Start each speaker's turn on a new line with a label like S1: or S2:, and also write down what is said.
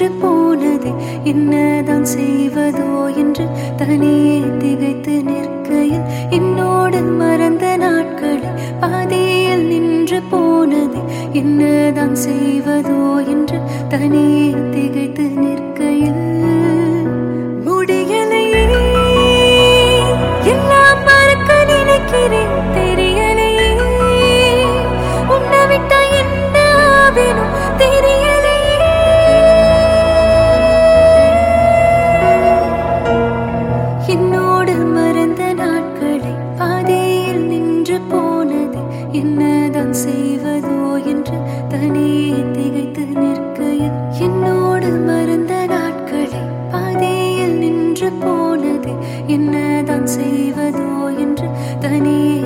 S1: நின்று போனது என்னதான் செய்வதோ என்று தனியே திகைத்து நிற்கையில் என்னோடு மறந்த நாட்களை பாதியில் நின்று போனது என்னதான் செய்வதோ என்று தனியே திகைத்து நிற்கையில் முடியலையே எல்லாம் மறக்க நினைக்கிறேன் தெரியலையே உன்னை விட்டா என்ன ஆவேனும் தெரியலையே என்னோடு மறந்த நாட்களை பாதையில் நின்று போனது என்னதான் செய்வதோ என்று தனியே திகைத்து நிற்கையில் என்னோடு மறந்த நாட்களை பாதையில் நின்று போனது என்னதான் செய்வதோ என்று தனியே